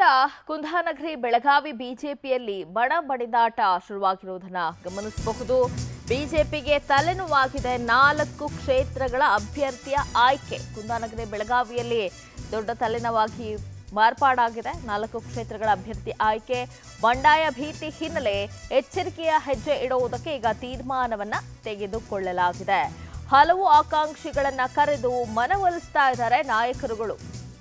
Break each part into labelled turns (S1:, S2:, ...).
S1: ಇತ್ತ ಕುಂದಾನಗರಿ ಬೆಳಗಾವಿ ಬಿಜೆಪಿಯಲ್ಲಿ ಬಣ ಬಡಿದಾಟ ಶುರುವಾಗಿರುವುದನ್ನ ಗಮನಿಸಬಹುದು ಬಿಜೆಪಿಗೆ ತಲೆನೋವಾಗಿದೆ ನಾಲ್ಕು ಕ್ಷೇತ್ರಗಳ ಅಭ್ಯರ್ಥಿಯ ಆಯ್ಕೆ ಕುಂದಾನಗರಿ ಬೆಳಗಾವಿಯಲ್ಲಿ ದೊಡ್ಡ ತಲೆನೋವಾಗಿ ಮಾರ್ಪಾಡಾಗಿದೆ ನಾಲ್ಕು ಕ್ಷೇತ್ರಗಳ ಅಭ್ಯರ್ಥಿ ಆಯ್ಕೆ ಬಂಡಾಯ ಭೀತಿ ಹಿನ್ನೆಲೆ ಎಚ್ಚರಿಕೆಯ ಹೆಜ್ಜೆ ಇಡುವುದಕ್ಕೆ ಈಗ ತೀರ್ಮಾನವನ್ನ ತೆಗೆದುಕೊಳ್ಳಲಾಗಿದೆ ಹಲವು ಆಕಾಂಕ್ಷಿಗಳನ್ನ ಕರೆದು ಮನವೊಲಿಸ್ತಾ ಇದ್ದಾರೆ ನಾಯಕರುಗಳು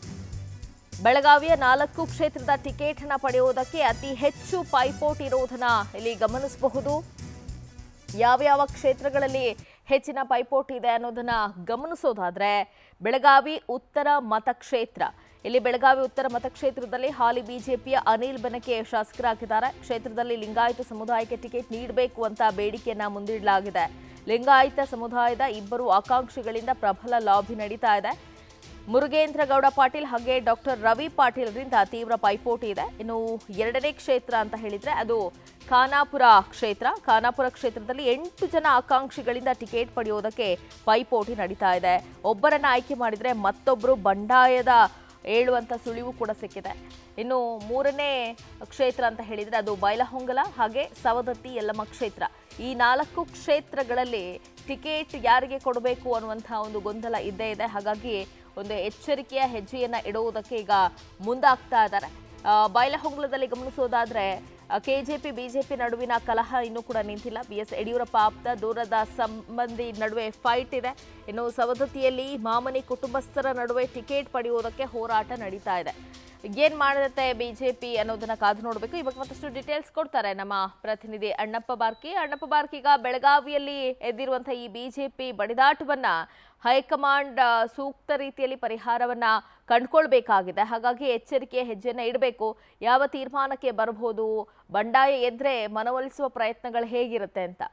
S1: ಬೆಳಗಾವಿಯ ನಾಲ್ಕು ಕ್ಷೇತ್ರದ ಟಿಕೆಟ್ ಅನ್ನ ಪಡೆಯುವುದಕ್ಕೆ ಅತಿ ಹೆಚ್ಚು ಪೈಪೋಟಿ ಇರುವುದನ್ನ ಇಲ್ಲಿ ಗಮನಿಸಬಹುದು ಯಾವ ಯಾವ ಕ್ಷೇತ್ರಗಳಲ್ಲಿ ಹೆಚ್ಚಿನ ಪೈಪೋಟಿ ಇದೆ ಅನ್ನೋದನ್ನ ಗಮನಿಸೋದಾದ್ರೆ ಬೆಳಗಾವಿ ಉತ್ತರ ಮತಕ್ಷೇತ್ರ ಇಲ್ಲಿ ಬೆಳಗಾವಿ ಉತ್ತರ ಮತಕ್ಷೇತ್ರದಲ್ಲಿ ಹಾಲಿ ಬಿಜೆಪಿಯ ಅನಿಲ್ ಬೆನಕೆ ಶಾಸಕರಾಗಿದ್ದಾರೆ ಕ್ಷೇತ್ರದಲ್ಲಿ ಲಿಂಗಾಯತ ಸಮುದಾಯಕ್ಕೆ ಟಿಕೆಟ್ ನೀಡಬೇಕು ಅಂತ ಬೇಡಿಕೆಯನ್ನ ಮುಂದಿಡಲಾಗಿದೆ ಲಿಂಗಾಯತ ಸಮುದಾಯದ ಇಬ್ಬರು ಆಕಾಂಕ್ಷಿಗಳಿಂದ ಪ್ರಬಲ ಲಾಬಿ ನಡೀತಾ ಇದೆ ಮುರುಗೇಂದ್ರ ಗೌಡ ಪಾಟೀಲ್ ಹಾಗೆ ಡಾಕ್ಟರ್ ರವಿ ಪಾಟೀಲ್ರಿಂದ ತೀವ್ರ ಪೈಪೋಟಿ ಇದೆ ಇನ್ನು ಎರಡನೇ ಕ್ಷೇತ್ರ ಅಂತ ಹೇಳಿದ್ರೆ ಅದು ಖಾನಾಪುರ ಕ್ಷೇತ್ರ ಖಾನಾಪುರ ಕ್ಷೇತ್ರದಲ್ಲಿ ಎಂಟು ಜನ ಆಕಾಂಕ್ಷಿಗಳಿಂದ ಟಿಕೆಟ್ ಪಡೆಯೋದಕ್ಕೆ ಪೈಪೋಟಿ ನಡೀತಾ ಇದೆ ಒಬ್ಬರನ್ನ ಆಯ್ಕೆ ಮಾಡಿದ್ರೆ ಮತ್ತೊಬ್ಬರು ಬಂಡಾಯದ ಏಳುವಂತ ಸುಳಿವು ಕೂಡ ಸಿಕ್ಕಿದೆ ಇನ್ನು ಮೂರನೇ ಕ್ಷೇತ್ರ ಅಂತ ಹೇಳಿದ್ರೆ ಅದು ಬೈಲಹೊಂಗಲ ಹಾಗೆ ಸವದತ್ತಿ ಯಲ್ಲಮ್ಮ ಕ್ಷೇತ್ರ ಈ ನಾಲ್ಕು ಕ್ಷೇತ್ರಗಳಲ್ಲಿ ಟಿಕೆಟ್ ಯಾರಿಗೆ ಕೊಡಬೇಕು ಅನ್ನುವಂತಹ ಒಂದು ಗೊಂದಲ ಇದ್ದೇ ಇದೆ ಹಾಗಾಗಿ ಒಂದು ಎಚ್ಚರಿಕೆಯ ಹೆಜ್ಜೆಯನ್ನ ಇಡುವುದಕ್ಕೆ ಈಗ ಮುಂದಾಗ್ತಾ ಇದ್ದಾರೆ ಆ, ಬೈಲಹೊಂಗಲದಲ್ಲಿ ಗಮನಿಸೋದಾದ್ರೆ ಕೆಜೆಪಿ ಬಿಜೆಪಿ ನಡುವಿನ ಕಲಹ ಇನ್ನೂ ಕೂಡ ನಿಂತಿಲ್ಲ ಬಿ ಎಸ್ ಯಡಿಯೂರಪ್ಪ ಆಪ್ತ ದೂರದ ಸಂಬಂಧಿ ನಡುವೆ ಫೈಟ್ ಇದೆ ಇನ್ನು ಸವದತ್ತಿಯಲ್ಲಿ ಮಾಮನಿ ಕುಟುಂಬಸ್ಥರ ನಡುವೆ ಟಿಕೆಟ್ ಪಡೆಯುವುದಕ್ಕೆ ಹೋರಾಟ ನಡೀತಾ ಇದೆ ಏನ್ ಮಾಡುತ್ತೆ ಬಿಜೆಪಿ ಅನ್ನೋದನ್ನ ಕಾದು ನೋಡಬೇಕು ಇವಾಗ ಮತ್ತಷ್ಟು ಡೀಟೇಲ್ಸ್ ಕೊಡ್ತಾರೆ ನಮ್ಮ ಪ್ರತಿನಿಧಿ ಅಣ್ಣಪ್ಪ ಬಾರ್ಕಿ ಅಣ್ಣಪ್ಪ ಬಾರ್ಕಿ ಈಗ ಬೆಳಗಾವಿಯಲ್ಲಿ ಎದ್ದಿರುವಂತಹ ಈ ಬಿಜೆಪಿ ಬಡಿದಾಟವನ್ನ ಹೈಕಮಾಂಡ್ ಆ, ಸೂಕ್ತ ರೀತಿಯಲ್ಲಿ ಪರಿಹಾರವನ್ನ ಕಂಡುಕೊಳ್ಬೇಕಾಗಿದೆ ಹಾಗಾಗಿ ಎಚ್ಚರಿಕೆಯ ಹೆಜ್ಜೆಯನ್ನ ಇಡಬೇಕು ಯಾವ ತೀರ್ಮಾನಕ್ಕೆ ಬರಬಹುದು ಬಂಡಾಯ ಎದ್ರೆ ಮನವೊಲಿಸುವ ಪ್ರಯತ್ನಗಳು ಹೇಗಿರುತ್ತೆ ಅಂತ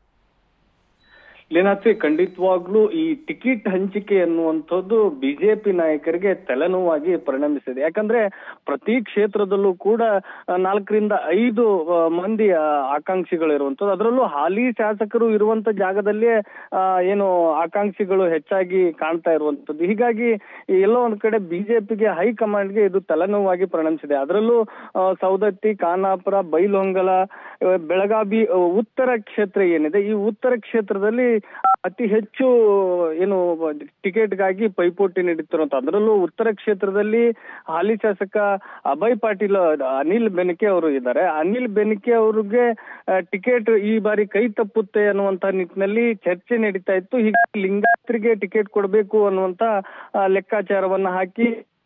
S2: ಲೀನಾಥಿ ಖಂಡಿತವಾಗ್ಲೂ ಈ ಟಿಕೆಟ್ ಹಂಚಿಕೆ ಅನ್ನುವಂಥದ್ದು ಬಿಜೆಪಿ ನಾಯಕರಿಗೆ ತಲೆನೋವಾಗಿ ಪರಿಣಮಿಸಿದೆ ಯಾಕಂದ್ರೆ ಪ್ರತಿ ಕ್ಷೇತ್ರದಲ್ಲೂ ಕೂಡ ಆ, ನಾಲ್ಕರಿಂದ ಐದು ಆ, ಮಂದಿ ಆ, ಆಕಾಂಕ್ಷಿಗಳಿರುವಂಥದ್ದು ಅದರಲ್ಲೂ ಹಾಲಿ ಶಾಸಕರು ಇರುವಂತ ಜಾಗದಲ್ಲೇ ಆ, ಏನು ಆಕಾಂಕ್ಷಿಗಳು ಹೆಚ್ಚಾಗಿ ಕಾಣ್ತಾ ಇರುವಂತದ್ದು ಹೀಗಾಗಿ ಎಲ್ಲೋ ಒಂದ್ ಕಡೆ ಬಿಜೆಪಿಗೆ ಹೈಕಮಾಂಡ್ಗೆ ಇದು ತಲೆನೋವಾಗಿ ಪರಿಣಮಿಸಿದೆ ಅದರಲ್ಲೂ ಆ, ಸವದತ್ತಿ ಖಾನಾಪುರ ಬೈಲಹೊಂಗಲ ಆ, ಬೆಳಗಾವಿ ಆ, ಉತ್ತರ ಕ್ಷೇತ್ರ ಏನಿದೆ ಈ ಉತ್ತರ ಕ್ಷೇತ್ರದಲ್ಲಿ ಅತಿ ಹೆಚ್ಚು ಏನು ಟಿಕೆಟ್ಗಾಗಿ ಪೈಪೋಟಿ ನೀಡುತ್ತಿರುವಂತ ಅದರಲ್ಲೂ ಉತ್ತರ ಕ್ಷೇತ್ರದಲ್ಲಿ ಹಾಲಿ ಶಾಸಕ ಅಭಯ್ ಪಾಟೀಲ್ ಅನಿಲ್ ಬೆನಕೆ ಅವರು ಇದ್ದಾರೆ ಅನಿಲ್ ಬೆನಕೆ ಅವ್ರಿಗೆ ಟಿಕೆಟ್ ಈ ಬಾರಿ ಕೈ ತಪ್ಪುತ್ತೆ ಅನ್ನುವಂತ ನಿಟ್ಟಿನಲ್ಲಿ ಚರ್ಚೆ ನಡೀತಾ ಇತ್ತು ಹೀಗಾಗಿ ಲಿಂಗಾಯತರಿಗೆ ಟಿಕೆಟ್ ಕೊಡಬೇಕು ಅನ್ನುವಂತ ಆ, ಲೆಕ್ಕಾಚಾರವನ್ನ ಹಾಕಿ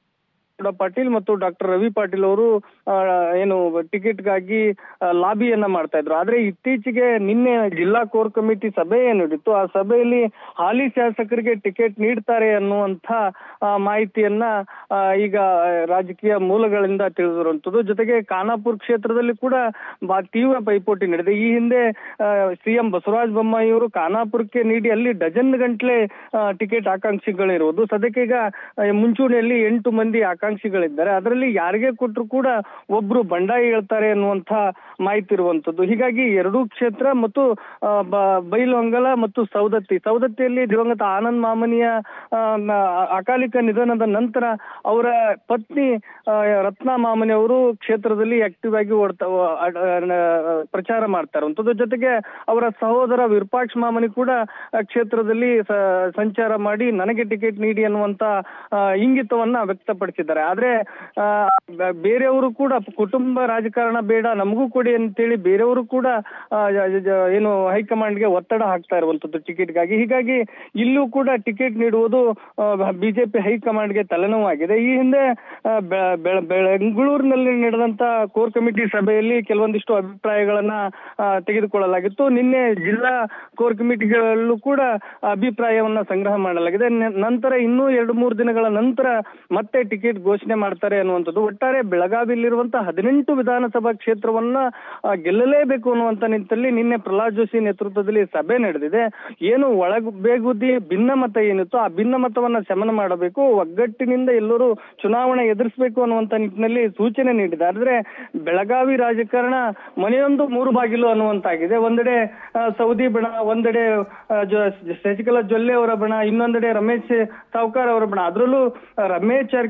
S2: ಗೌಡ ಪಾಟೀಲ್ ಮತ್ತು ಡಾಕ್ಟರ್ ರವಿ ಪಾಟೀಲ್ ಅವರು ಆ, ಏನು ಟಿಕೆಟ್ಗಾಗಿ ಆ, ಲಾಬಿಯನ್ನ ಮಾಡ್ತಾ ಇದ್ರು ಆದ್ರೆ ಇತ್ತೀಚೆಗೆ ನಿನ್ನೆ ಜಿಲ್ಲಾ ಕೋರ್ ಕಮಿಟಿ ಸಭೆ ಏನು ನಡೀತು ಆ ಸಭೆಯಲ್ಲಿ ಹಾಲಿ ಶಾಸಕರಿಗೆ ಟಿಕೆಟ್ ನೀಡ್ತಾರೆ ಅನ್ನುವಂತ ಆ, ಮಾಹಿತಿಯನ್ನ ಆ, ಈಗ ರಾಜಕೀಯ ಮೂಲಗಳಿಂದ ತಿಳಿದಿರುವಂತದ್ದು ಜೊತೆಗೆ ಖಾನಾಪುರ ಕ್ಷೇತ್ರದಲ್ಲಿ ಕೂಡ ಬಾ ತೀವ್ರ ಪೈಪೋಟಿ ನಡೆದಿದೆ ಈ ಹಿಂದೆ ಸಿಎಂ ಬಸವರಾಜ ಬೊಮ್ಮಾಯಿ ಅವರು ಖಾನಾಪುರಕ್ಕೆ ನೀಡಿ ಅಲ್ಲಿ ಡಜನ್ ಗಂಟ್ಲೆ ಟಿಕೆಟ್ ಆಕಾಂಕ್ಷಿಗಳಿರುವುದು ಸದ್ಯಕ್ಕೆ ಈಗ ಆ, ಮುಂಚೂಣಿಯಲ್ಲಿ ಎಂಟು ಮಂದಿ ಆಕಾಂಕ್ಷಿಗಳಿದ್ದಾರೆ ಅದರಲ್ಲಿ ಯಾರಿಗೆ ಕೊಟ್ಟರು ಕೂಡ ಒಬ್ರು ಬಂಡಾಯ ಹೇಳ್ತಾರೆ ಅನ್ನುವಂತ ಮಾಹಿತಿ ಇರುವಂತದ್ದು ಹೀಗಾಗಿ ಎರಡೂ ಕ್ಷೇತ್ರ ಮತ್ತು ಆ, ಬ- ಬೈಲಹೊಂಗಲ ಮತ್ತು ಸವದತ್ತಿ ಸವದತ್ತಿಯಲ್ಲಿ ದಿವಂಗತ ಆನಂದ್ ಮಾಮನಿಯ ಆ, ನ- ಅಕಾಲಿಕ ನಿಧನದ ನಂತರ ಅವರ ಪತ್ನಿ ಆ, ರತ್ನಾ ಮಾಮನಿ ಅವರು ಕ್ಷೇತ್ರದಲ್ಲಿ ಆಕ್ಟಿವ್ ಆಗಿ ಓಡ್ತಾ ಅಡ್- ನ- ಪ್ರಚಾರ ಮಾಡ್ತಾ ಇರುವಂತದ್ದು ಜೊತೆಗೆ ಅವರ ಸಹೋದರ ವಿರೂಪಾಕ್ಷ ಮಾಮನಿ ಕೂಡ ಆ, ಕ್ಷೇತ್ರದಲ್ಲಿ ಸ- ಸಂಚಾರ ಮಾಡಿ ನನಗೆ ಟಿಕೆಟ್ ನೀಡಿ ಅನ್ನುವಂತ ಆ, ಇಂಗಿತವನ್ನ ವ್ಯಕ್ತಪಡಿಸಿದ್ದಾರೆ ಆದ್ರೆ ಆ, ಬ- ಬೇರೆಯವರು ಕೂಡ ಕುಟುಂಬ ರಾಜಕಾರಣ ಬೇಡ ನಮಗೂ ಕೊಡಿ ಅಂತೇಳಿ ಬೇರೆಯವರು ಕೂಡ ಆ, ಜ- ಜ- ಏನು ಹೈಕಮಾಂಡ್ಗೆ ಒತ್ತಡ ಹಾಕ್ತಾ ಇರುವಂತದ್ದು ಟಿಕೆಟ್ಗಾಗಿ ಹೀಗಾಗಿ ಇಲ್ಲೂ ಕೂಡ ಟಿಕೆಟ್ ನೀಡುವುದು ಬಿಜೆಪಿ ಹೈಕಮಾಂಡ್ಗೆ ತಲೆನೋವಾಗಿದೆ ಈ ಹಿಂದೆ ಆ, ಬೆ- ಬೆ- ಬೆಂಗಳೂರಿನಲ್ಲಿ ನಡೆದಂತ ಕೋರ್ ಕಮಿಟಿ ಸಭೆಯಲ್ಲಿ ಕೆಲವೊಂದಿಷ್ಟು ಅಭಿಪ್ರಾಯಗಳನ್ನ ಆ, ತೆಗೆದುಕೊಳ್ಳಲಾಗಿತ್ತು ನಿನ್ನೆ ಜಿಲ್ಲಾ ಕೋರ್ ಕಮಿಟಿಗಳಲ್ಲೂ ಕೂಡ ಅಭಿಪ್ರಾಯವನ್ನ ಸಂಗ್ರಹ ಮಾಡಲಾಗಿದೆ ನ- ನಂತರ ಇನ್ನೂ ಎರಡು ಮೂರು ದಿನಗಳ ನಂತರ ಮತ್ತೆ ಟಿಕೆಟ್ ಘೋಷಣೆ ಮಾಡ್ತಾರೆ ಅನ್ನುವಂಥದ್ದು ಒಟ್ಟಾರೆ ಬೆಳಗಾವಿಯಲ್ಲಿರುವಂತಹ ಹದಿನೆಂಟು ವಿಧಾನಸಭಾ ಕ್ಷೇತ್ರವನ್ನ ಆ, ಗೆಲ್ಲಲೇಬೇಕು ಅನ್ನುವಂತ ನಿಟ್ಟಿನಲ್ಲಿ ನಿನ್ನೆ ಪ್ರಹ್ಲಾದ್ ಜೋಶಿ ನೇತೃತ್ವದಲ್ಲಿ ಸಭೆ ನಡೆದಿದೆ ಏನು ಒಳಗ ಬೇಗುದಿ ಭಿನ್ನಮತ ಏನಿತ್ತು ಆ ಭಿನ್ನಮತವನ್ನ ಶಮನ ಮಾಡಬೇಕು ಒಗ್ಗಟ್ಟಿನಿಂದ ಎಲ್ಲರೂ ಚುನಾವಣೆ ಎದುರಿಸಬೇಕು ಅನ್ನುವಂತ ನಿಟ್ಟಿನಲ್ಲಿ ಸೂಚನೆ ನೀಡಿದೆ ಆದ್ರೆ ಬೆಳಗಾವಿ ರಾಜಕಾರಣ ಮನೆಯೊಂದು ಮೂರು ಬಾಗಿಲು ಅನ್ನುವಂತಾಗಿದೆ ಒಂದೆಡೆ ಆ, ಸೌದಿ ಬಣ ಒಂದೆಡೆ ಆ, ಜೊ- ಶಶಿಕಲಾ ಜೊಲ್ಲೆ ಅವರ ಬಣ ಇನ್ನೊಂದೆಡೆ ರಮೇಶ್ ಸಾವ್ಕಾರ್ ಅವರ ಬಣ ಅದರಲ್ಲೂ ರಮೇಶ್ ಜಾರಕಿಹೊಳಿ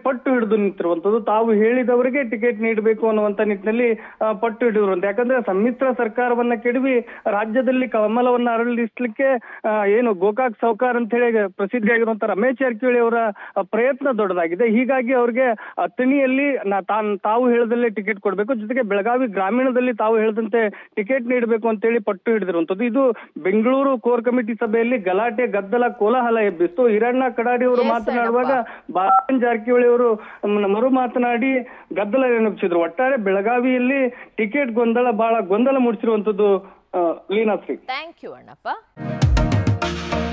S2: ಪಟ್ಟು ಹಿಡಿದು ನಿಂತಿರುವಂತದ್ದು ತಾವು ಹೇಳಿದವರಿಗೆ ಟಿಕೆಟ್ ನೀಡಬೇಕು ಅನ್ನುವಂತ ನಿಟ್ಟಿನಲ್ಲಿ ಆ, ಪಟ್ಟು ಹಿಡಿದಿರುವಂತ ಯಾಕಂದ್ರೆ ಸಮ್ಮಿಶ್ರ ಸರ್ಕಾರವನ್ನ ಕೆಡವಿ ರಾಜ್ಯದಲ್ಲಿ ಕಮಲವನ್ನ ಅರಳಿಸ್ಲಿಕ್ಕೆ ಆ, ಏನು ಗೋಕಾಕ್ ಸೌಕಾರ್ ಅಂತ ಹೇಳಿ ಪ್ರಸಿದ್ಧಿಯಾಗಿರುವಂತ ರಮೇಶ್ ಜಾರಕಿಹೊಳಿ ಅವರ ಆ, ಪ್ರಯತ್ನ ದೊಡ್ಡದಾಗಿದೆ ಹೀಗಾಗಿ ಅವ್ರಿಗೆ ಅತಣಿಯಲ್ಲಿ ನಾ- ತಾನ್ ತಾವು ಹೇಳದಲ್ಲೇ ಟಿಕೆಟ್ ಕೊಡಬೇಕು ಜೊತೆಗೆ ಬೆಳಗಾವಿ ಗ್ರಾಮೀಣದಲ್ಲಿ ತಾವು ಹೇಳಿದಂತೆ ಟಿಕೆಟ್ ನೀಡಬೇಕು ಅಂತೇಳಿ ಪಟ್ಟು ಹಿಡಿದಿರುವಂತದ್ದು ಇದು ಬೆಂಗಳೂರು ಕೋರ್ ಕಮಿಟಿ ಸಭೆಯಲ್ಲಿ ಗಲಾಟೆ ಗದ್ದಲ ಕೋಲಾಹಲ ಎಬ್ಬಿಸ್ತು ಹಿರಣ್ಣ ಕಡಾಡಿ ಅವರು
S1: Yes,
S2: ಮಾತನಾಡುವಾಗ ಬಾಲನ್ ಜಾರಕಿಹೊಳಿ ಅವರು ಮ್, ಮರು ಮಾತನಾಡಿ ಗದ್ದಲ ಎಬ್ಬಿಸಿದ್ರು ಒಟ್ಟಾರೆ ಬೆಳಗಾವಿಯಲ್ಲಿ ಟಿಕೆಟ್ ಗೊಂದಲ ಬಹಳ ಗೊಂದಲ ಮೂಡಿಸಿರುವಂತದ್ದು ಲೀನಾಶ್ರೀ
S1: ಥ್ಯಾಂಕ್ ಯು ಅಣ್ಣಪ್ಪ